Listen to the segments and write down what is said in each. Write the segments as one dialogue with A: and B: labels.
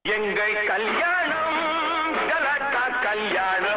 A: எங்கள் கல்யாணம் கலக்கா கல்யாணம்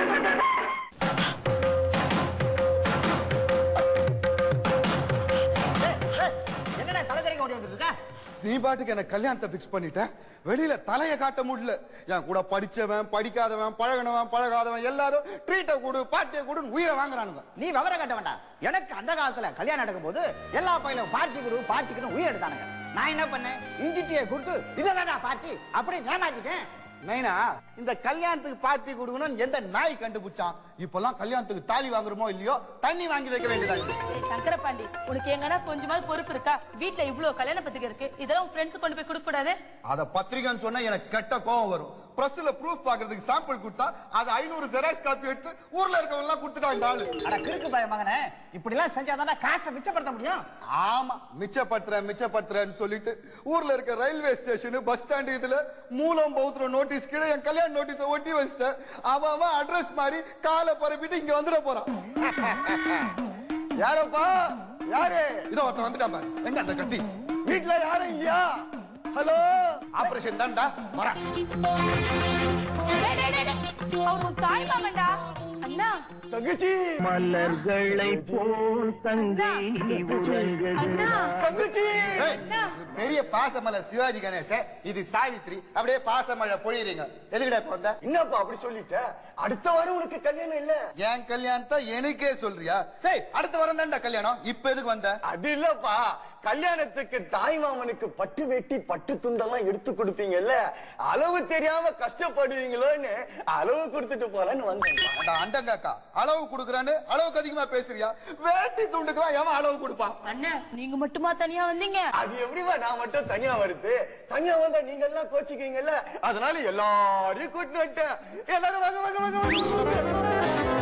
B: என்னடா தலை தெறிக்க ஓடி வந்துட்டு இருக்க
C: நீ பாட்டுக்கு எனக்கு கல்யாணத்தை பிக்ஸ் பண்ணிட்ட வெளியில தலைய காட்ட முடியல என் கூட படிச்சவன் படிக்காதவன் பழகினவன் பழகாதவன் எல்லாரும் ட்ரீட்டை கொடு பாட்டியை கொடுன்னு உயிரை வாங்குறானுங்க
B: நீ விவரம் கட்ட வேண்டாம் எனக்கு அந்த காலத்துல கல்யாணம் நடக்கும் போது எல்லா பையலும் பார்ட்டி கொடு பார்ட்டிக்குன்னு உயிர் எடுத்தானுங்க நான் என்ன பண்ணேன் இன்ஜிட்டியை கொடுத்து இதை பார்ட்டி அப்படி ஏமாத்திட்டேன்
C: நைனா இந்த கல்யாணத்துக்கு பார்ட்டி கொடுக்கணும்னு எந்த நாய் கண்டுபிடிச்சான் இப்பெல்லாம் கல்யாணத்துக்கு தாலி வாங்குறோமோ இல்லையோ தண்ணி வாங்கி வைக்க வேண்டியதா இருக்கு
D: ஏய் சங்கரபாண்டி உனக்கு எங்கன்னா கொஞ்சமாவது பொறுப்பு இருக்கா வீட்ல இவ்ளோ கல்யாண பத்திரிக்கை இருக்கு இதெல்லாம் உன் ஃப்ரெண்ட்ஸ் கொண்டு போய் கொடுக்க கூடாது
C: அத பத்திரிகைன்னு சொன்னா எனக்கு கெட்ட கோவம் வரும் பிரஸ்ல ப்ரூஃப் பாக்குறதுக்கு சாம்பிள் கொடுத்தா அது ஐநூறு ஜெராக்ஸ் காப்பி எடுத்து ஊர்ல இருக்கவங்க எல்லாம் கொடுத்துட்டான் இந்த ஆளு
B: அட கிறுக்கு பய மகனே இப்படி எல்லாம் செஞ்சாதானே காசை மிச்சப்படுத்த முடியும்
C: ஆமா மிச்சப்படுத்துறேன் மிச்சப்படுத்துறேன்னு சொல்லிட்டு ஊர்ல இருக்க ரயில்வே ஸ்டேஷன் பஸ் ஸ்டாண்ட் இதுல மூலம் பௌத்திர நோட்டீஸ் கீழே என் கல்யாண நோட்டீஸ ஒட்டி வச்சிட்டேன் அவன் அவன் அட்ரஸ் மாதிரி காலை பரப்பிட்டு இங்க வந்துட போறான் யாரப்பா யாரு இதோ ஒருத்தன் வந்துட்டான் பாரு எங்க அந்த கத்தி வீட்ல யாரும் இல்லையா ஹலோ ஆபரேஷன் தான்டா வரேன்
D: டேய், டேய், டேய், டேய். அவர் உன் தாய் மாமன்டா அண்ணா
C: தங்கச்சி
A: மலர்களை போல் தங்கை
D: அண்ணா
C: தங்கச்சி
D: அண்ணா.
C: பெரிய பாசமலை சிவாஜி கணேச இது சாவித்ரி அப்படியே பாசமழை பொழியறீங்க எதுக்குடா இப்ப வந்த
E: என்னப்பா அப்படி சொல்லிட்ட அடுத்த வாரம் உனக்கு கல்யாணம் இல்ல
C: என் கல்யாணத்தை எனக்கே சொல்றியா டேய் அடுத்த வாரம் தான்டா கல்யாணம் இப்ப எதுக்கு வந்த
E: அது இல்லப்பா கல்யாணத்துக்கு தாய் மாமனுக்கு பட்டு வெட்டி பட்டு துண்டெல்லாம் எடுத்து கொடுப்பீங்கல்ல அளவு தெரியாம கஷ்டப்படுவீங்களோன்னு அளவு கொடுத்துட்டு போறேன்னு வந்தேன்
C: அடா அண்டங்காக்கா அளவு குடுக்குறான்னு அளவுக்கு அதிகமா பேசுறியா வேட்டி துண்டுக்கெல்லாம் எவன் அளவு கொடுப்பான்
D: அண்ணா நீங்க மட்டுமா தனியா வந்தீங்க
E: அது எப்படிமா நான் மட்டும் தனியா வருது தனியா வந்தா நீங்க எல்லாம் கோச்சிக்கீங்கல்ல அதனால எல்லாரையும் கூட்டிட்டு வந்துட்டேன் எல்லாரும் வாங்க வாங்க வாங்க வாங்க,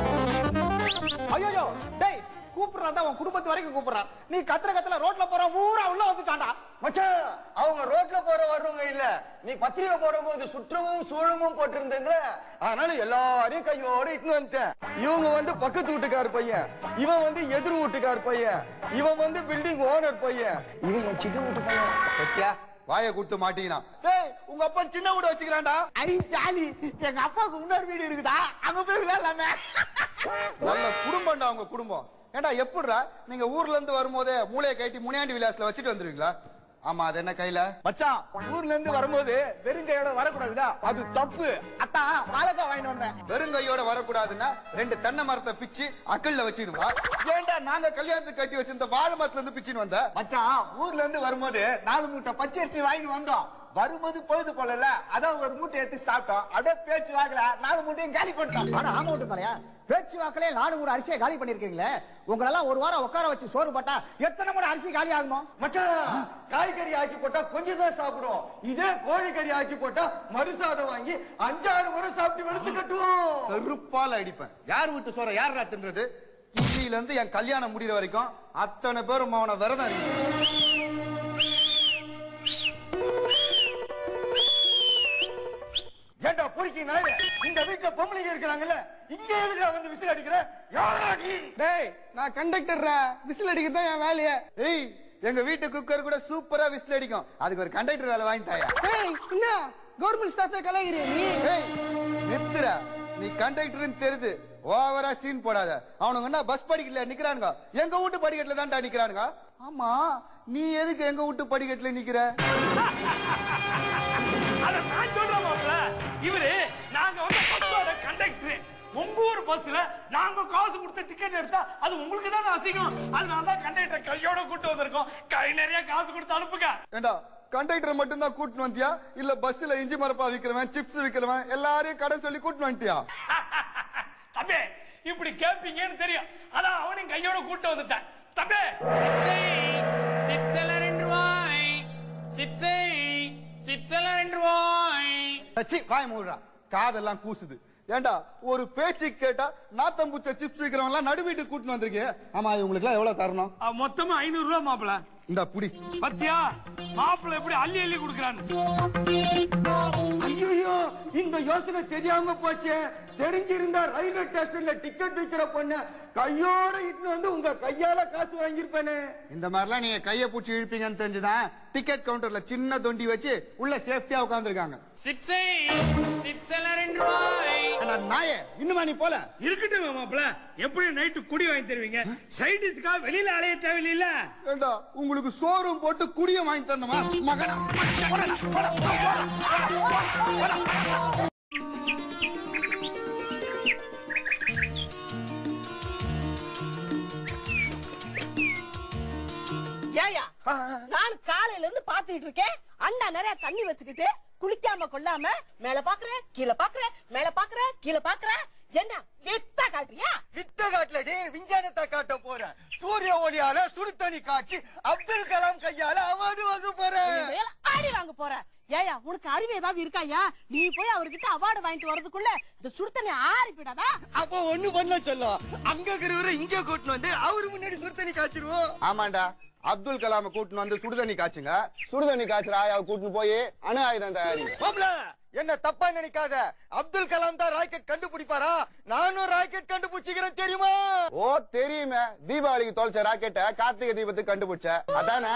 E: வாங்க
B: ஐயோ டேய் கூப்பிடுறான் உன் குடும்பத்து வரைக்கும் கூப்பிடுறான் நீ கத்துற கத்துல ரோட்ல போற ஊரா உள்ள வந்துட்டான்டா
E: மச்சான் அவங்க ரோட்ல போற வர்றவங்க இல்ல நீ பத்திரிகை போடும்போது சுற்றமும் சூழமும் போட்டிருந்தீங்க அதனால எல்லாரையும் கையோட இட்டுன்னு வந்துட்டேன் இவங்க வந்து பக்கத்து வீட்டுக்கார் பையன் இவன் வந்து எதிர் வீட்டுக்கார் பையன் இவன் வந்து பில்டிங் ஓனர் பையன் இவன் என் சின்ன வீட்டு பையன்
C: பத்தியா வாயை கொடுத்து மாட்டீங்கன்னா டேய் உங்க அப்பா சின்ன வீடு வச்சுக்கிறான்டா
B: ஐ ஜாலி எங்க அப்பாவுக்கு இன்னொரு வீடு இருக்குதா அங்க போய் விளையாடலாமே
C: நல்ல குடும்பம்டா உங்க குடும்பம் ஏண்டா எப்படிடா நீங்க ஊர்ல இருந்து வரும்போதே மூளையை கட்டி முனியாண்டி விலாஸ்ல வச்சுட்டு வந்துருவீங்களா ஆமா அது என்ன கையில
B: மச்சான் ஊர்ல இருந்து வரும்போது வெறுங்கையோட வரக்கூடாதுடா அது தப்பு அத்தான் வாழைக்காய் வாங்கிட்டு வந்தேன்
C: வெறுங்கையோட வரக்கூடாதுன்னா ரெண்டு தென்னை மரத்தை பிச்சு அக்கல்ல வச்சிடுவா ஏன்டா நாங்க கல்யாணத்துக்கு கட்டி வச்சிருந்த வாழை மரத்துல இருந்து பிச்சுன்னு வந்த
B: மச்சான் ஊர்ல இருந்து வரும்போது நாலு மூட்டை பச்சரிசி வாங்கிட்டு வந்தோம் வரும்போது பொழுது போலல அதான் ஒரு மூட்டை எடுத்து சாப்பிட்டோம் அப்படியே பேச்சு வாக்கல நாலு மூட்டையும் காலி பண்ணிட்டோம் ஆனா ஆமா விட்டு தலையா பேச்சு வாக்கிலே நாலு மூணு அரிசியை காலி பண்ணிருக்கீங்களே உங்களெல்லாம் ஒரு வாரம் உட்கார வச்சு சோறு போட்டா எத்தனை மூணு அரிசி காலி ஆகுமோ
E: மச்சான் காய்கறி ஆக்கி போட்டா கொஞ்சம் தான் சாப்பிடுவோம் இதே கோழிக்கறி ஆக்கி போட்டா மறுசாதம் வாங்கி அஞ்சாறு முறை சாப்பிட்டு வெளுத்து கட்டுவோம்
C: செருப்பால அடிப்பேன் யார் வீட்டு சோற யாரா தின்றது இன்னில இருந்து என் கல்யாணம் முடிகிற வரைக்கும் அத்தனை பேரும் அவனை விரதம் இருக்கு
E: ஏண்டா பொறுக்கி நாய இந்த வீட்டுல பொம்பளைங்க இருக்கிறாங்கல்ல இங்க எதுக்குடா வந்து விசில் அடிக்கிற யாரா நீ
C: டேய் நான் கண்டக்டர் விசில் அடிக்கிறது தான் என் வேலையே ஏய் எங்க வீட்டு குக்கர் கூட சூப்பரா விசில் அடிக்கும் அதுக்கு ஒரு கண்டக்டர் வேலை வாங்கி தாயா
B: ஏய் என்ன கவர்மெண்ட் ஸ்டாஃபே கலாகிறீ நீ
C: ஏய் நித்துற நீ கண்டக்டர்னு தெரியுது ஓவரா சீன் போடாத அவனுங்க என்ன பஸ் படிக்கல நிக்கிறானுங்க எங்க வீட்டு படிக்கட்டுல தான்டா நிக்கிறானுங்க ஆமா நீ எதுக்கு எங்க வீட்டு படிக்கட்டுல நிக்கிற
A: அத நான் சொல்றேன் மாப்ள இவரு நாங்க வந்து பஸ்ஸோட கண்டக்டர் உங்க ஊர் பஸ்ல நாங்க காசு கொடுத்து டிக்கெட் எடுத்தா அது உங்களுக்கு தான் அசிங்கம் அதனால தான் கண்டக்டர் கையோட கூட்டு வந்திருக்கோம் கை நிறைய காசு கொடுத்து அனுப்புங்க
C: ஏண்டா கண்டக்டர் மட்டும் தான் கூட்டிட்டு வந்தியா இல்ல பஸ்ல இஞ்சி மரப்பா விக்கிறவன் சிப்ஸ் விக்கிறவன் எல்லாரையும் கடன் சொல்லி கூட்டிட்டு வந்துட்டியா
A: தம்பி இப்படி கேப்பீங்கன்னு தெரியும் அதான் அவனையும் கையோட கூட்டு வந்துட்டேன் தம்பி
C: சி வாய் மூடுறா காதெல்லாம் கூசுது ஏண்டா ஒரு பேச்சு கேட்டா நாத்தம்பூச்ச சிப்ஸ் விக்கிறவங்க எல்லாம் நடு வீட்டுக்கு கூட்டிட்டு வந்திருக்கீங்க ஆமா இவங்களுக்கு எல்லாம் எவ்வளவு தரணும்
A: மொத்தமா ஐநூறு ரூபா மாப்பிள
C: இந்த புடி
A: பத்தியா மாப்பிள்ளை எப்படி அள்ளி அள்ளி கொடுக்குறான்னு
E: ஐயோ இந்த யோசனை தெரியாம போச்சே தெரிஞ்சிருந்தா ரயில்வே ஸ்டேஷன்ல டிக்கெட் விக்கிற பொண்ண கையோட இட்டுன்னு வந்து உங்க கையால காசு வாங்கியிருப்பேனே
C: இந்த மாதிரிலாம் நீங்க கைய பூச்சி இழுப்பீங்கன்னு தெரிஞ்சுதான் டிக்கெட் கவுண்டர்ல சின்ன தொண்டி வச்சு உள்ள சேஃப்டியா உட்காந்துருக்காங்க
A: சிக்ஸை சிக்ஸ்ல ரெண்டு ரூபாய்
C: நாயே இன்னுமா நீ போல
A: இருக்கட்டும் மாப்பிள்ள எப்படி நைட்டு குடி வாங்கி தருவீங்க சைடிஸ்க்காக வெளியில அலைய தேவையில்ல
C: ஏண்டா உங்களுக்கு சோறும் போட்டு குடியும் வாங்கி தரணுமா மகனா
F: ஏயா நான் காலையில இருந்து பாத்துக்கிட்டு இருக்கேன் அண்ணா நிறைய தண்ணி வச்சுக்கிட்டு குளிக்காம கொள்ளாம மேல பாக்குறேன் கீழே பாக்குறேன் மேல பாக்குறேன் கீழே பாக்குறேன் என்ன வெத்தா காட்டுறியா
E: வித்த காட்டுலடி விஞ்ஞானத்தை காட்ட போறேன் சூரிய ஒளியால சுடு தண்ணி காட்சி அப்துல் கலாம் கையால அவார்டு வாங்க போறேன்
F: வேலை ஆடி வாங்க போற ஏயா உனக்கு அறிவு ஏதாவது இருக்காயா நீ போய் அவர்கிட்ட அவார்டு வாங்கிட்டு வரதுக்குள்ள இந்த சுடு தண்ணி ஆறி போயிடாதா
E: அப்போ ஒண்ணு பண்ண சொல்லும் அங்க இருக்கிறவரை இங்க கூட்டின்னு வந்து அவரு முன்னாடி சுடு தண்ணி காய்ச்சிருவோம்
C: ஆமாண்டா அப்துல் கலாம கூட்டின்னு வந்து சுடுதண்ணி காய்ச்சுங்க சுடுதண்ணி காய்ச்சுற ஆயாவை கூட்டின்னு போய் அணு ஆயுதம் தயாரிங்க
E: மாப்ள என்ன தப்பா நினைக்காத அப்துல் கலாம் தான் ராக்கெட் கண்டுபிடிப்பாரா நானும் ராக்கெட் கண்டுபிடிச்சிக்கிறேன் தெரியுமா
C: ஓ தெரியுமே தீபாவளிக்கு தொலைச்ச ராக்கெட்ட கார்த்திகை தீபத்துக்கு கண்டுபிடிச்ச அதானே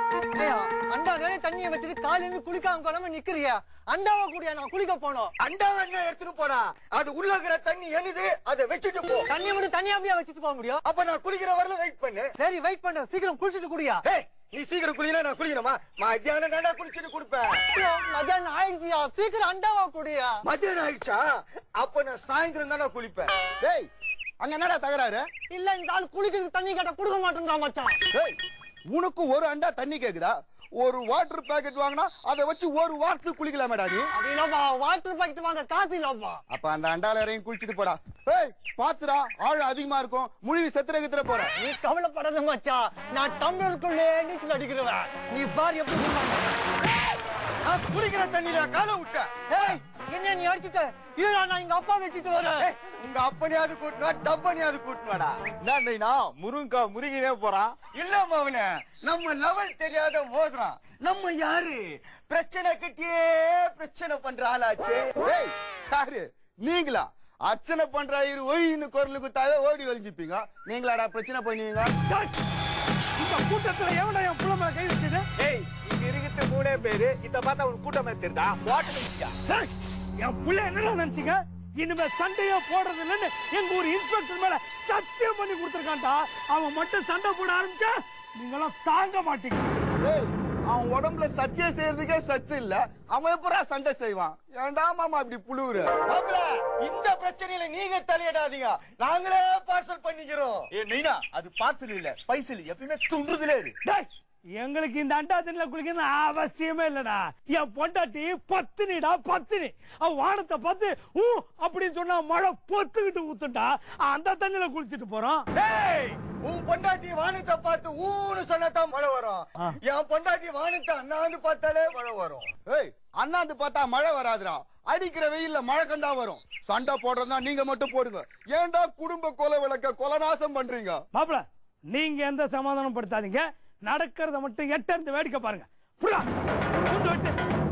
G: அண்டா நிறைய தண்ணிய வச்சுட்டு காலையில இருந்து குளிக்காம கொள்ளாம நிக்கிறியா அண்டாவா கூடியா நான் குளிக்க போனோம்
E: அண்டா என்ன எடுத்துட்டு போடா அது உள்ள இருக்கிற தண்ணி என்னது அதை வச்சுட்டு போ
G: தண்ணிய மட்டும் தனியா அப்படியே வச்சுட்டு போக முடியும்
E: அப்ப நான் குளிக்கிற வரல வெயிட் பண்ணு
G: சரி வெயிட் பண்ண சீக்கிரம் குளிச்சுட்டு குடியா
E: ஏய், நீ சீக்கிரம் குளினா நான் குளிக்கணுமா மத்தியானம் தாண்டா குளிச்சுட்டு கொடுப்பேன்
G: ஐயோ, மத்தியானம் ஆயிடுச்சியா சீக்கிரம் அண்டாவா குடியா
E: மத்தியானம் ஆயிடுச்சா அப்ப நான் சாயந்தரம் தானே குளிப்பேன்
C: டேய் அங்க என்னடா தகராறு
G: இல்ல இந்த ஆள் குளிக்கிறதுக்கு தண்ணி கேட்டா கொடுக்க மாட்டேன்றான் மச்சான்
C: டேய் உனக்கு ஒரு அண்டா தண்ணி கேக்குதா ஒரு வாட்டர் பாக்கெட் வாங்கினா அதை வச்சு ஒரு வாரத்துக்கு குளிக்கலாமேடா நீ
G: அது இல்லப்பா வாட்டர் பாக்கெட் வாங்க காசு இல்லப்பா
C: அப்ப அந்த அண்டால இறங்கி குளிச்சுட்டு போடா ஏய் பாத்துடா ஆழம் அதிகமா இருக்கும் முழுவி செத்துற கித்துற போற
G: நீ கவலைப்படாத மச்சான் நான் டம்ளருக்குள்ளே நீச்சல் அடிக்கிறவன் நீ பாரு எப்படி குளிப்பாங்க.
E: நான் குளிக்கிற தண்ணியில காலை விட்டேன்
G: ஏய் என்ன நீ அடிச்சிட்ட இல்ல நான் எங்க அப்பா வச்சுட்டு வரேன்
E: ஏய், உங்க அப்பனையாவது கூட்டினா டப்பனையாவது கூட்டினாடா
B: என்னடா முருங்கா முருகினே போறான்
E: இல்ல மவன நம்ம லெவல் தெரியாத மோதுறான் நம்ம யாரு பிரச்சனை கிட்டே பிரச்சனை பண்ற ஆளாச்சு
C: டேய் யாரு நீங்களா அர்ச்சனை பண்ற இரு ஒயின்னு குரல் குத்தாவே ஓடி ஒளிஞ்சுப்பீங்க நீங்களாடா பிரச்சனை பண்ணுவீங்க
A: டேய், இந்த கூட்டத்துல எவன்டா என் புள்ள மேல கை வச்சது
B: ஏய் இங்க இருக்கிறது மூணே பேரு இத பார்த்தா உனக்கு கூட்டமே தெரியுதா போட்டு
A: டேய், என் புள்ள என்னடா நினைச்சீங்க இனிமே சண்டையே போடுறது இல்லைன்னு எங்க ஊர் இன்ஸ்பெக்டர் மேல சத்தியம் பண்ணி கொடுத்துருக்கான்டா அவன் மட்டும் சண்டை போட ஆரம்பிச்சா நீங்களாம் தாங்க மாட்டீங்க
C: டேய் அவன் உடம்புல சத்தியம் செய்யறதுக்கே சத்து இல்ல அவன் எப்படா சண்டை செய்வான் ஏன்டா மாமா இப்படி புழுவுற
E: மாப்பிள இந்த பிரச்சனையில நீங்க தலையிடாதீங்க நாங்களே பார்சல் பண்ணிக்கிறோம்
B: ஏ நைனா அது பார்சல் இல்ல பைசல் எப்பயுமே துண்டுதுலே இரு
A: டேய் எங்களுக்கு இந்த அண்டா தண்ணில குளிக்கணும் அவசியமே இல்லடா என் பொண்டாட்டி பத்தினிடா பத்தினி அவ வானத்தை பார்த்து ஊ அப்படின்னு சொன்னா மழை பொத்துக்கிட்டு ஊத்துண்டா அந்த தண்ணில குளிச்சிட்டு போறோம்
E: டேய் உன் பொண்டாட்டி வானத்தை பார்த்து ஊன்னு சொன்னதான் மழை வரும் என் பொண்டாட்டி வானத்தை அண்ணாந்து பார்த்தாலே மழை வரும்
C: ஏய் அண்ணாந்து பார்த்தா மழை வராதுடா அடிக்கிற வெயில்ல மழை கந்தா வரும் சண்டை போடுறதா நீங்க மட்டும் போடுங்க ஏன்டா குடும்ப கொலை விளக்க கொலநாசம் பண்றீங்க
A: மாப்பிள நீங்க எந்த சமாதானம் படுத்தாதீங்க நடக்கிறத மட்டும் எட்ட இருந்து வேடிக்கை பாருங்க புள்ளா, கொண்டு விட்டு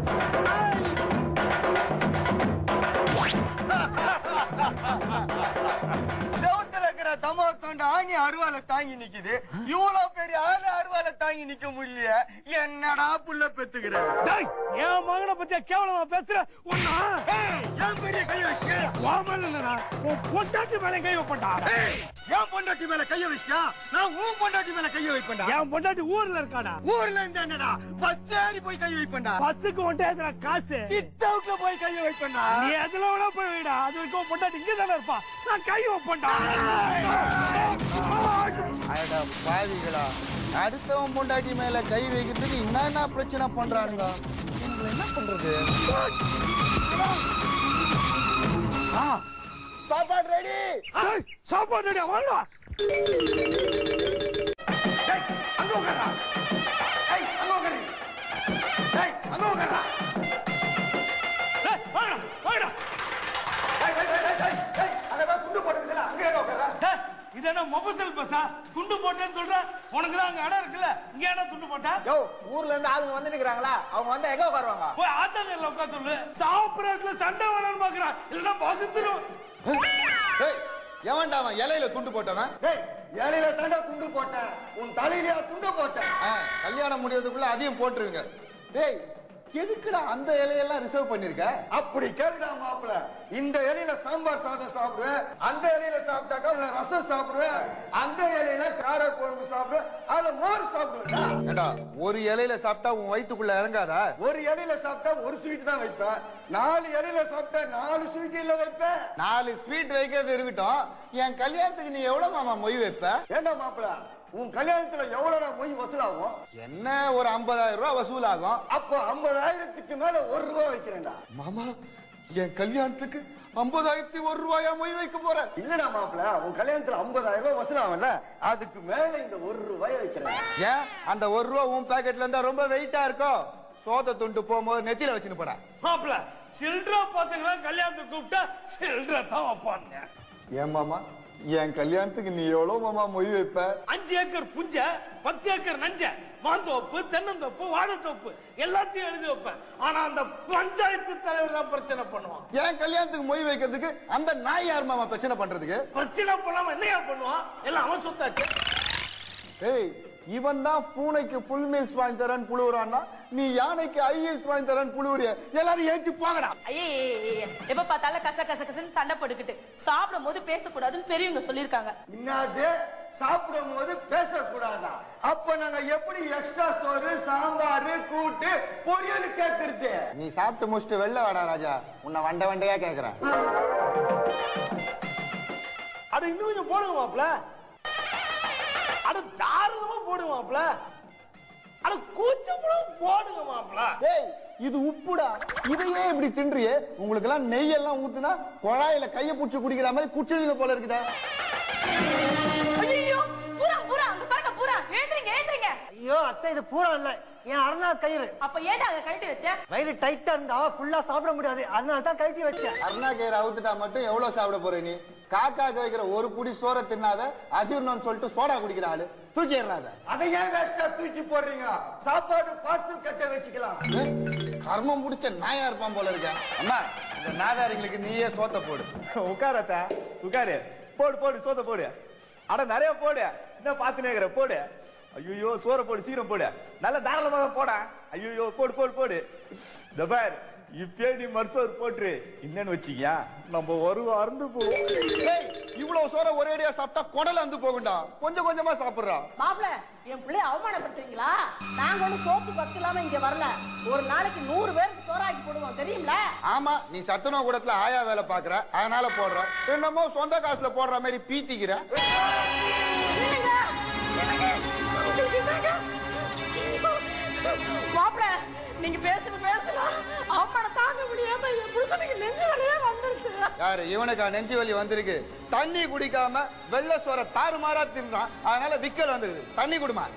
E: செவுத்துல இருக்கிற தமா தொண்ட ஆணி அருவால தாங்கி நிக்குது இவ்வளவு பெரிய ஆளு அருவால தாங்கி நிக்க முடியல என்னடா புள்ள பெத்துக்கிற
A: டேய், என் மகனை பத்தியா கேவலமா பேசுற ஒன்னா
E: ஏய், ஏன் பெரிய கை வச்சுக்க
A: வாமல் இல்லடா உன் பொண்டாட்டி மேல கை வைப்பட்டா
E: ஏய், என் பொண்டாட்டி மேல கைய வச்சியா நான் உன் பொண்டாட்டி மேல கைய வைப்பேன்டா
A: என் பொண்டாட்டி ஊர்ல இருக்காடா
E: ஊர்ல இருந்து என்னடா பஸ் ஏறி போய் கைய வைப்பேன்டா
A: பஸ்ஸுக்கு ஒன்றே எதுனா காசு
E: சித்தவுக்குல போய் கைய வைப்பேன்டா
A: நீ எதுல வேணா போய் வைடா அது வரைக்கும் உன் பொண்டாட்டி இங்க தானே இருப்பா நான் கை வைப்பேன்டா
C: அடடா பாவிகளா அடுத்தவன் பொண்டாட்டி மேல கை வைக்கிறதுக்கு என்னென்ன பிரச்சனை பண்றானுங்க இவங்களை என்ன பண்றது ஆ, சாப்பாடு ரெடி
A: டேய், சாப்பாடு ரெடியா வாங்க
E: அங்க உட்காரா ஏய் அங்க உட்காரு ஏய் அங்க உட்காரா
A: டேய், வாங்கடா வாங்கடா
E: ஏய் ஏய் ஏய் ஏய் ஏய் அங்கதான் துண்டு போட்டுருக்குல அங்க ஏன் உட்காரா
A: டேய், இது என்ன மொபைல் பஸ்ஸா துண்டு போட்டேன்னு சொல்ற உனக்கு தான் அங்க இடம் இருக்குல்ல இங்க என்ன துண்டு போட்ட
B: யோ ஊர்ல இருந்து ஆளுங்க வந்து நிக்கிறாங்களா அவங்க வந்து எங்க உட்காருவாங்க
A: போய் ஆத்தாங்கல்ல உட்காந்து சொல்லு சாப்பிடறதுல சண்டை வேணும்னு பாக்குறான் இல்லன்னா பகுத்துரும்
C: ஏய் எவன்டா அவன் இலையில துண்டு போட்டவன்
E: டேய் இலையில தாண்டா துண்டு போட்டேன் உன் தலையிலயா துண்டு போட்டேன்
C: ஆ, கல்யாணம் முடியறதுக்குள்ள அதையும் போட்டுருங்க டேய் எதுக்குடா அந்த இலையெல்லாம் ரிசர்வ் பண்ணிருக்க
E: அப்படி கேளுடா மாப்பிள இந்த இலையில சாம்பார் சாதம் சாப்பிடுவேன் அந்த இலையில சாப்பிட்டாக்கா அதுல ரசம் சாப்பிடுவேன் அந்த இலையில கார குழம்பு சாப்பிடுவேன் அதுல மோர் சாப்பிடுவேன்
C: ஏண்டா ஒரு இலையில சாப்பிட்டா உன் வயித்துக்குள்ள இறங்காதா
E: ஒரு இலையில சாப்பிட்டா ஒரு ஸ்வீட் தான் வைப்பேன் நாலு இலையில சாப்பிட்டா நாலு ஸ்வீட் இல்ல வைப்பேன்
C: நாலு ஸ்வீட் வைக்கிறது இருக்கட்டும் என் கல்யாணத்துக்கு நீ எவ்வளவு மாமா மொய் வைப்ப
E: ஏண்டா மாப்பிள உன் கல்யாணத்துல எவ்வளவுடா மொய் வசூலாகும்
C: என்ன ஒரு 50000 ரூபாய் வசூல் ஆகும்
E: அப்போ ஐம்பதாயிரத்துக்கு மேல ஒரு ரூபாய் வைக்கிறேன்டா
C: மாமா என் கல்யாணத்துக்கு ஐம்பதாயிரத்தி ஒரு ரூபாயா மொய் வைக்க போற
E: இல்லடா மாப்பிள உன் கல்யாணத்துல ஐம்பதாயிரம் ரூபாய் வசூலாகும்ல அதுக்கு மேல இந்த ஒரு ரூபாய் வைக்கிறேன்
C: ஏன் அந்த ஒரு ரூபா உன் பாக்கெட்ல இருந்தா ரொம்ப வெயிட்டா இருக்கும் சோத துண்டு போகும்போது நெத்தியில வச்சுன்னு போடா
A: மாப்பிள சில்ட்ரா பாத்தீங்களா கல்யாணத்துக்கு கூப்பிட்டா சில்ட்ரா தான் வைப்பாங்க
C: ஏன் மாமா என் கல்யாணத்துக்கு நீ எவ்வளவு மாமா மொய் வைப்ப
A: அஞ்சு ஏக்கர் புஞ்ச பத்து ஏக்கர் நஞ்ச மாந்தோப்பு தென்னந்தோப்பு வாழைத்தோப்பு எல்லாத்தையும் எழுதி வைப்பேன் ஆனா அந்த பஞ்சாயத்து தலைவர் தான் பிரச்சனை பண்ணுவான்
C: என் கல்யாணத்துக்கு மொய் வைக்கிறதுக்கு அந்த நாய் யார் மாமா பிரச்சனை பண்றதுக்கு
A: பிரச்சனை பண்ணாம என்னையா பண்ணுவான் எல்லாம் அவன் சொத்தாச்சு
C: ஏய் இவன் தான் பூனைக்கு ஃபுல் மீல்ஸ் வாங்கி தரேன்னு புழுவுறான்னா நீ யானைக்கு ஐ ஹீல்ஸ் வாங்கி தரேன்னு புழுவுறிய எல்லாரும் ஏற்றி போங்கடா
D: ஐயே எப்ப பார்த்தாலும் கச கச கசன்னு சண்டை போட்டுக்கிட்டு சாப்பிடும் போது பேசக்கூடாதுன்னு பெரியவங்க சொல்லிருக்காங்க
E: என்னது சாப்பிடும் போது பேசக்கூடாதா அப்ப நாங்க எப்படி எக்ஸ்ட்ரா சோறு சாம்பார் கூட்டு பொரியல் கேக்குறது
C: நீ சாப்பிட்டு முடிச்சுட்டு வெளில வாடா ராஜா உன்னை வண்ட வண்டையா கேக்குறேன்
A: அட இன்னும் கொஞ்சம் போடுங்க மாப்ள அட தாராளமா போடுங்க மாப்ள அட கூச்சம் கூட போடுங்க மாப்ள
C: ஏய் இது உப்புடா இதையே இப்படி தின்றியே உங்களுக்கு எல்லாம் நெய் எல்லாம் ஊத்துனா குழாயில கைய புடிச்சு குடிக்கிற மாதிரி குச்சிடுங்க போல இருக்குதா
D: ஐயோ பூரா பூரா அங்க பாருங்க பூரா எழுந்திரிங்க எழுந்திரிங்க
G: ஐயோ அத்தை இது பூரா இல்ல என் அருணா கயிறு
D: அப்ப ஏன்டா அங்க கழட்டி வச்ச
G: வயிறு டைட்டா இருந்தா ஃபுல்லா சாப்பிட முடியாது அதனால தான் கழட்டி வச்சேன்
C: அருணா கயிறு அவுத்துட்டா மட்டும் எவ்வளவு சாப்பிட போற நீ காக்காக்கு வைக்கிற ஒரு புடி சோற தின்னாவே அதிர்னு சொல்லிட்டு சோடா குடிக்கிற ஆளு தூக்கி எறினாத
E: அதை ஏன் வேஸ்டா தூக்கி போடுறீங்க சாப்பாடு பார்சல் கட்ட வச்சுக்கலாம்
C: கர்மம் பிடிச்ச நாயா இருப்பான் போல இருக்க அம்மா இந்த நாதாரிங்களுக்கு நீயே சோத்த போடு
B: உட்காரத்த உட்காரு போடு போடு சோத்த போடு அட நிறைய போடு என்ன பாத்து நேக்கிற போடு ஐயோ சோற போடு சீக்கிரம் போடு நல்ல தாராளமாக போட ஐயோ போடு போடு போடு இந்த பார் இப்பயே நீ மருசோர் போட்டுரு என்னன்னு வச்சீங்க நம்ம ஒரு அருந்து போவோம்
C: ஏய் இவ்வளவு சோற ஒரேடியா சாப்பிட்டா குடல் அந்து போகும்டா கொஞ்சம் கொஞ்சமா சாப்பிடுறா
F: மாப்பிள என் பிள்ளைய அவமானப்படுத்துறீங்களா நாங்க ஒண்ணு சோப்பு பத்து இல்லாம இங்க வரல ஒரு நாளைக்கு நூறு பேருக்கு சோறாக்கி போடுவோம் தெரியுங்களா
C: ஆமா நீ சத்துணவு கூடத்துல ஆயா வேலை பாக்குற அதனால போடுற என்னமோ சொந்த காசுல போடுற மாதிரி பீத்திக்கிற
F: மாப்பிள நீங்க பேசுங்க பேசலாம் அவமான தாங்க முடியாம என் புருஷனுக்கு நெஞ்சு வலியே வந்துருச்சு
C: யாரு இவனுக்கா நெஞ்சு வலி வந்திருக்கு தண்ணி குடிக்காம வெள்ளை சோற தாறுமாறா தின்றான் அதனால விக்கல் வந்துருது தண்ணி குடுமா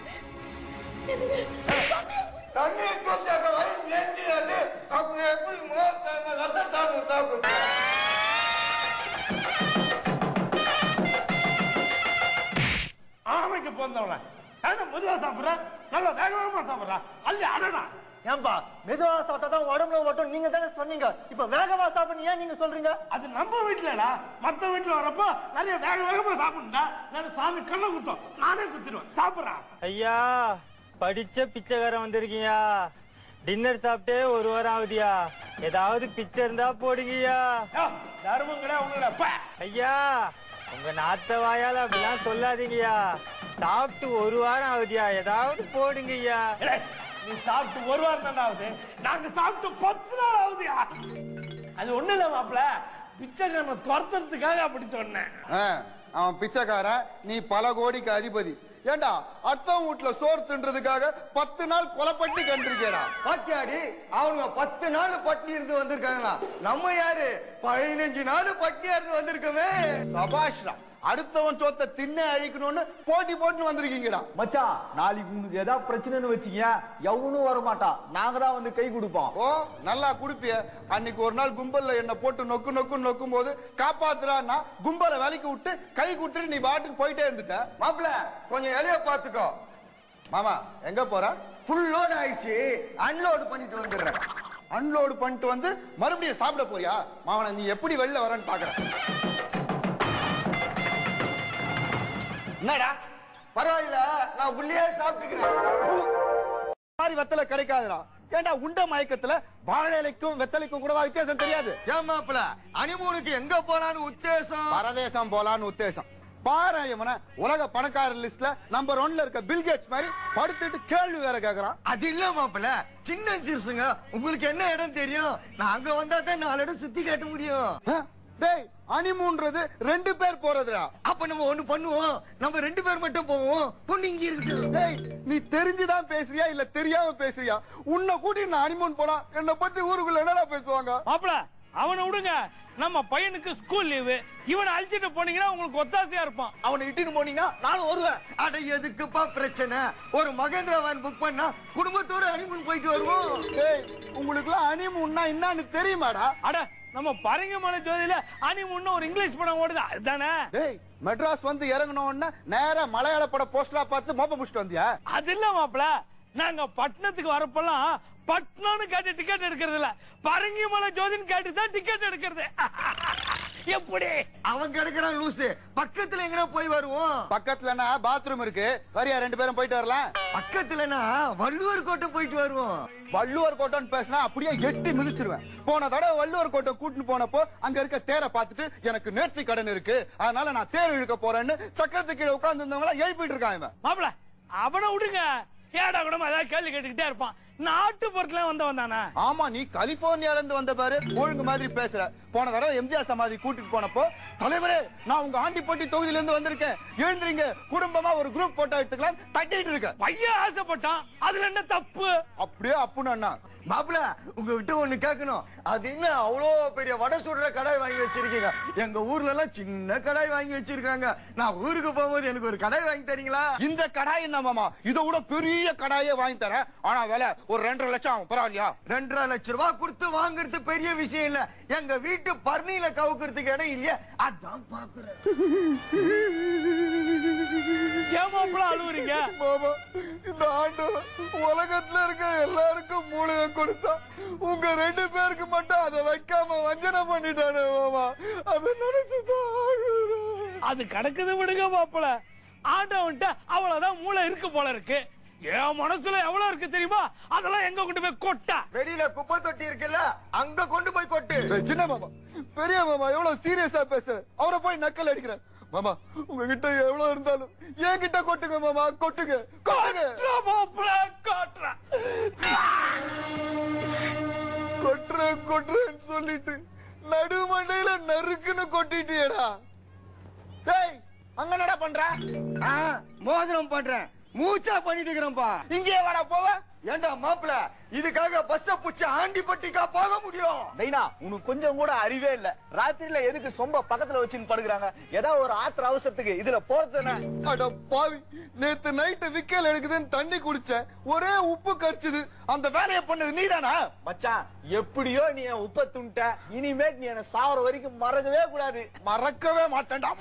E: தண்ணி கொஞ்சம் வயிறு நெஞ்சிடாது அப்புறம் எப்படி மோத்தாங்க ரத்தத்தாங்க தாக்கு
A: ஆமைக்கு பிறந்தவன ஏன்னா மெதுவா சாப்பிடுற நல்லா வேக வேகமா சாப்பிடுறா அல்ல அடடா
G: ஏன்பா மெதுவா சாப்பிட்டா தான் உடம்புல ஓட்டும் நீங்க தானே சொன்னீங்க இப்ப வேகமா சாப்பிடணும் ஏன் நீங்க சொல்றீங்க
A: அது நம்ம வீட்டுலடா மத்த வீட்டுல வரப்போ நிறைய வேக வேகமா சாப்பிடுண்டா நான் சாமி கண்ணை குத்தம் நானே குத்திடுவேன் சாப்பிடுறான்
H: ஐயா படிச்ச பிச்சைக்காரன் வந்திருக்கீங்க டின்னர் சாப்பிட்டே ஒரு வாரம் ஆகுதியா ஏதாவது பிச்சை இருந்தா போடுங்கய்யா
A: தர்மம் கிடையாது உங்களோட ப.
H: ஐயா உங்க நாத்த வாயால அப்படிலாம் சொல்லாதீங்கய்யா சாப்பிட்டு ஒரு வாரம் ஆகுதியா ஏதாவது போடுங்கய்யா
A: ஏய், நீ சாப்பிட்டு ஒரு வாரம் தானே ஆகுது நாங்க சாப்பிட்டு பத்து நாள் ஆகுதுயா அது ஒண்ணு இல்ல மாப்பிள பிச்சைக்காரனை துரத்துறதுக்காக அப்படி சொன்னேன்
C: ஆ, அவன் பிச்சைக்காரன் நீ பல கோடிக்கு அதிபதி ஏண்டா அத்தம் வீட்டுல சோறு தின்றதுக்காக பத்து நாள் கொலைப்பட்டி கண்டிருக்கேடா
E: பாத்தியாடி அவனுங்க பத்து நாள் பட்டி இருந்து வந்திருக்காங்களா நம்ம யாரு பதினஞ்சு நாள் பட்டியா இருந்து வந்திருக்கோமே
C: சபாஷ்டா அடுத்தவன் சோத்தை தின்ன அழிக்கணும்னு போட்டி போட்டு வந்திருக்கீங்கடா
B: மச்சான் நாளைக்கு உங்களுக்கு ஏதாவது பிரச்சனைன்னு வச்சீங்க எவனும் வர மாட்டான் நாங்க தான் வந்து கை கொடுப்போம்
C: ஓ நல்லா குடுப்பிய அன்னைக்கு ஒரு நாள் கும்பல்ல என்ன போட்டு நொக்கு நொக்கு நொக்கும் போது காப்பாத்துறான்னா கும்பலை வேலைக்கு விட்டு கை கொடுத்துட்டு நீ பாட்டுக்கு போயிட்டே இருந்துட்ட
E: மாப்பிள கொஞ்சம் இலைய பாத்துக்கோ
C: மாமா எங்க போற
E: ஃபுல் லோட் ஆயிடுச்சு அன்லோட் பண்ணிட்டு வந்துடுறேன்
C: அன்லோடு பண்ணிட்டு வந்து மறுபடியும் சாப்பிட போறியா மாவன நீ எப்படி வெளில வரேன்னு பாக்குறேன்
E: என்னடா பரவாயில்ல நான் உள்ளே சாப்பிட்டுக்கிறேன்
C: மாதிரி வெத்தலை கிடைக்காதுடா ஏன்டா உண்ட மயக்கத்துல வாழை இலைக்கும் வெத்தலைக்கும் கூட வித்தியாசம் தெரியாது
E: ஏன் மாப்பிள அனிமூனுக்கு எங்க போலான்னு உத்தேசம்
C: பரதேசம் போலான்னு உத்தேசம் பாரு இவன உலக பணக்கார லிஸ்ட்ல நம்பர் ஒன்ல இருக்க பில் கேட்ஸ் மாதிரி படுத்துட்டு கேள்வி வேற கேக்குறான்
E: அது இல்ல மாப்பிள சின்ன சிறுசுங்க உங்களுக்கு என்ன இடம் தெரியும் நான் அங்க வந்தா தான் நாலு இடம் சுத்தி காட்ட முடியும்
C: ஆ? டேய் அனிமூன்றது ரெண்டு பேர் போறதுடா
E: அப்ப நம்ம ஒண்ணு பண்ணுவோம் நம்ம ரெண்டு பேர் மட்டும் போவோம் பொண்ணு இங்க இருக்கட்டும்
C: டேய் நீ தெரிஞ்சுதான் பேசுறியா இல்ல தெரியாம பேசுறியா உன்னை கூட்டி நான் அனிமூன் போனா என்ன பத்தி ஊருக்குள்ள என்னடா பேசுவாங்க
A: மாப்பிள அவனை விடுங்க நம்ம பையனுக்கு ஸ்கூல் லீவு இவனை அழிச்சிட்டு போனீங்கன்னா உங்களுக்கு ஒத்தாசையா இருப்பான்
E: அவனை இட்டுன்னு போனீங்கன்னா நானும் வருவேன் அட எதுக்குப்பா பிரச்சனை ஒரு மகேந்திரா வேன் புக் பண்ணா குடும்பத்தோட ஹனிமூன் போயிட்டு வருவோம்
C: டேய் உங்களுக்குலாம் அனிமூன்னா என்னன்னு தெரியுமாடா
A: அட நம்ம பரங்கிமலை ஜோதியில அனிமுன்னு ஒரு இங்கிலீஷ் படம் ஓடுது அதுதானே
C: டேய் மெட்ராஸ் வந்து இறங்கின உடனே நேரா மலையாள பட போஸ்டரா பார்த்து மோப்ப முடிச்சிட்டு வந்தியா
A: அது இல்ல மாப்பிள நாங்க பட்டணத்துக்கு வரப்பெல்லாம் பட்னம்னு கேட்டு டிக்கெட் எடுக்கிறது இல்ல பரங்கிமலை ஜோதின்னு கேட்டு தான் டிக்கெட் எடுக்கிறது எப்படி
E: அவன் கிடக்குறான் லூசு பக்கத்துல எங்கனா போய் வருவோம்
C: பக்கத்துலனா பாத்ரூம் இருக்கு வரியா ரெண்டு பேரும் போயிட்டு வரலாம்
E: பக்கத்துலனா வள்ளுவர் கோட்டை போயிட்டு வருவோம்
C: வள்ளுவர் கோட்டம் பேசினா அப்படியே எட்டி மிதிச்சிருவேன் போன தடவை வள்ளுவர் கோட்டம் கூட்டிட்டு போனப்போ அங்க இருக்க தேரை பார்த்துட்டு எனக்கு நேர்த்தி கடன் இருக்கு அதனால நான் தேர் இழுக்க போறேன்னு சக்கரத்து கீழே உட்கார்ந்து இருந்தவங்கள எழுப்பிட்டு இருக்கான் இவன்
A: மாப்பிள அவனை விடுங்க ஏடா கூட ஏதாவது கேள்வி கேட்டுக்கிட்டே இருப்பான் நாட்டுப்புறத்துல வந்தவன் தானே
C: ஆமா நீ கலிபோர்னியால இருந்து வந்த பாரு ஒழுங்கு மாதிரி பேசுற போன தடவை எம்ஜிஆர் சமாதி கூட்டிட்டு போனப்போ தலைவரே நான் உங்க ஆண்டிப்பட்டி தொகுதியில இருந்து வந்திருக்கேன் எழுந்திரீங்க குடும்பமா ஒரு குரூப் போட்டோ எடுத்துக்கலாம் தட்டிட்டு இருக்க
A: பையன் ஆசைப்பட்டான் அதுல என்ன தப்பு
C: அப்படியே அப்புன்னு அண்ணா
E: மாப்பிள உங்ககிட்ட ஒண்ணு கேட்கணும் அது என்ன அவ்வளோ பெரிய வடை சுடுற கடாய் வாங்கி வச்சிருக்கீங்க எங்க ஊர்ல எல்லாம் சின்ன கடாய் வாங்கி வச்சிருக்காங்க நான் ஊருக்கு போகும்போது எனக்கு ஒரு கடாய் வாங்கி தரீங்களா
C: இந்த கடாய் என்ன மாமா இதை விட பெரிய கடாயே வாங்கி தரேன் ஆனா விலை ஒரு ரெண்டரை லட்சம் ஆகும் பரவாயில்லையா
E: ரெண்டரை லட்சம் ரூபாய் கொடுத்து வாங்குறது பெரிய விஷயம் இல்ல எங்க வீட்டு பர்னியில கவுக்கிறதுக்கு இடம் இல்லையா அதான் பாக்குறேன்
A: ஏன் மாப்பிள அழுவுறீங்க
C: மாமா இந்த ஆண்டவன் உலகத்துல இருக்க எல்லாருக்கும் மூளைய கொடுத்தா உங்க ரெண்டு பேருக்கு மட்டும் அதை வைக்காம வஞ்சனை பண்ணிட்டானே மாமா அதை நினைச்சுதான் அழுறேன்.
A: அது கிடக்குது விடுங்க மாப்பிள ஆண்டவன்ட்ட அவ்வளவுதான் மூளை இருக்கு போல இருக்கு என் மனசுல எவ்வளவு இருக்கு தெரியுமா அதெல்லாம் எங்க கொண்டு போய் கொட்டா
E: வெளியில குப்பை தொட்டி இருக்குல்ல அங்க கொண்டு போய் கொட்டு
C: டேய், சின்ன மாமா பெரிய மாமா எவ்வளவு சீரியஸா பேசுற அவரை போய் நக்கல் அடிக்கிறேன் மாமா உங்ககிட்ட எவ்வளவு இருந்தாலும் என் கிட்ட கொட்டுங்க மாமா கொட்டுங்க கொட்டுங்க
A: கொட்டுறா மாப்பிள கொட்டுறா
C: கொட்டுறேன் கொட்டுறேன்னு சொல்லிட்டு நடுமண்டையில நறுக்குன்னு கொட்டிட்டியடா டேய் அங்க என்னடா பண்ற
E: ஆ, மோதிரம் பண்றேன் மூச்சா பண்ணிட்டு இருக்கிறேன்ப்பா
C: இங்கே வாடா போவ
E: ஏண்டா மாப்பிள இதுக்காக பஸ்ஸ புடிச்சு ஆண்டிப்பட்டிக்கா போக முடியும்
B: நைனா உனக்கு கொஞ்சம் கூட அறிவே இல்ல ராத்திரில எதுக்கு சொம்ப பக்கத்துல வச்சுன்னு படுக்குறாங்க ஏதாவது ஒரு ஆத்திர அவசரத்துக்கு இதுல போறது
C: அட பாவி நேத்து நைட்டு விக்கல் எடுக்குதுன்னு தண்ணி குடிச்சேன் ஒரே உப்பு கரிச்சுது அந்த வேலையை பண்ணது நீதானா
B: மச்சான் எப்படியோ நீ என் உப்ப துண்ட இனிமே நீ என்ன சாவர வரைக்கும் மறக்கவே கூடாது
C: மறக்கவே மாட்டேன்டா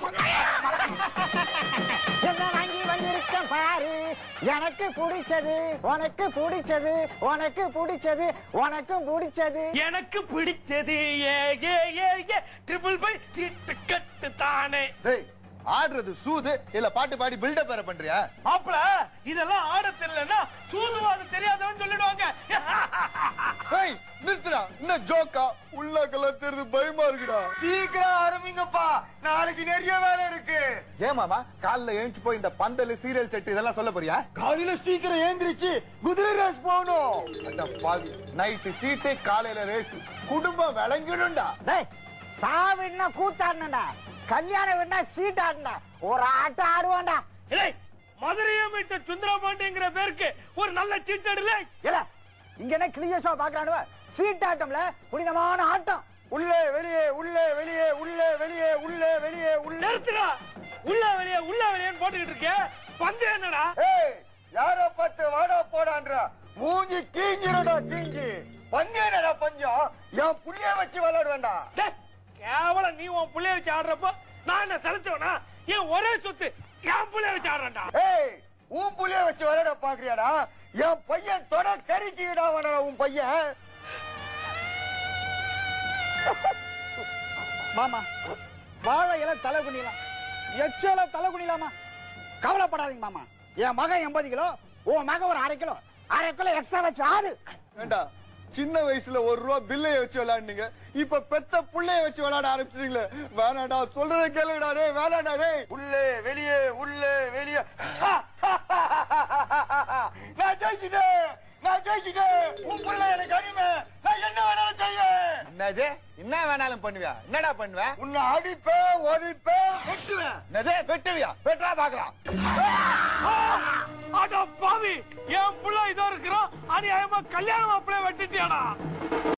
I: என்ன வாங்கி வந்திருக்க பாரு எனக்கு பிடிச்சது உனக்கு பிடிச்சது உனக்கு பிடிச்சது உனக்கும் பிடிச்சது
A: எனக்கு பிடித்தது A A A A triple பை டிக்கெட் தானே
C: டேய் ஆடுறது சூது இல்ல பாட்டு பாடி பில்டப் வேற பண்றியா
A: மாப்பிள இதெல்லாம் ஆட தெரியலன்னா சூதுவாது தெரியாதவன் சொல்லிடுவாங்க
C: டேய் நிறுத்துடா என்ன ஜோக்கா உள்ளக்கெல்லாம் தெரிஞ்சு பயமா இருக்குடா
E: சீக்கிரம் ஆரம்பிங்கப்பா நாளைக்கு நிறைய வேலை இருக்கு
C: ஏன் மாமா காலைல எழுந்து போய் இந்த பந்தல் சீரியல் செட் இதெல்லாம் சொல்ல போறியா
E: காலையில சீக்கிரம் ஏந்திரிச்சு குதிரை ரேஸ் போகணும்
C: அட பாவி நைட்டு சீட்டு காலையில ரேஸ் குடும்பம் விளங்கிடும்டா
I: டேய் சாவின்னா கூத்தாடனடா கல்யாணம் வேணா சீட்டாடனா ஒரு ஆட்டம் ஆடுவான்டா
A: இல்லை மதுரையை மீட்ட சுந்தரபாண்டிங்கிற பேருக்கு ஒரு நல்ல சீட்டடில்லை
I: இல்ல இங்க என்ன கிளியர் ஷோ பாக்குறானுவ சீட்டாட்டம்ல புனிதமான ஆட்டம்
E: உள்ளே வெளியே உள்ளே வெளியே உள்ளே வெளியே உள்ளே வெளியே உள்ளே
A: நிறுத்துடா உள்ள வெளியே உள்ள வெளியேன்னு போட்டுக்கிட்டு இருக்க பந்து என்னடா
E: ஏய் யாரோ பார்த்து வாடா போடான்ற மூஞ்சி கீஞ்சிரடா கீஞ்சி பஞ்சேனடா பஞ்சம் என் புள்ளைய வச்சு விளையாட வேண்டாம்
A: டேய், கேவலம் நீ உன் புள்ளைய வச்சு ஆடுறப்போ நான் என்ன செலுத்துவனா என் ஒரே சொத்து என் புள்ளைய வச்சு ஆடுறேன்டா
E: ஏய் உன் புள்ளைய வச்சு விளையாட பாக்குறியாடா என் பையன் தொட கறிக்கிடா வேணா உன் பையன்
I: மாமா வாழை இலை தலை குனிலாம் எச்சல தலை குனிலாமா கவலைப்படாதீங்க மாமா என் மகன் எண்பது கிலோ உன் மகன் ஒரு அரை கிலோ அரை கிலோ எக்ஸ்ட்ரா வச்சு ஆடு
C: ஏண்டா சின்ன வயசுல ஒரு ரூபா பில்லைய வச்சு விளையாடுனீங்க இப்ப பெத்த புள்ளைய வச்சு விளையாட ஆரம்பிச்சிட்டீங்களே வேணாடா சொல்றதை கேளுடா டேய் வேணாடா டேய்
E: உள்ளே வெளியே உள்ளே வெளியே நான் ஜெயிச்சிட்டேன் நான் ஜெயிச்சிட்டேன் உன் புள்ள எனக்கு அடிமை நான் என்ன வேணாலும் செய்ய
B: என்னது என்ன வேணாலும் பண்ணுவியா என்னடா பண்ணுவ
E: உன்னை அடிப்பேன் ஒதிப்பேன் வெட்டுவேன்
B: என்னது வெட்டுவியா வெட்டா பாக்கலாம்
A: அட பாவி என் புள்ள இதோ இருக்கிறோம் அநியாயமா கல்யாணம் அப்படியே வெட்டிட்டியாடா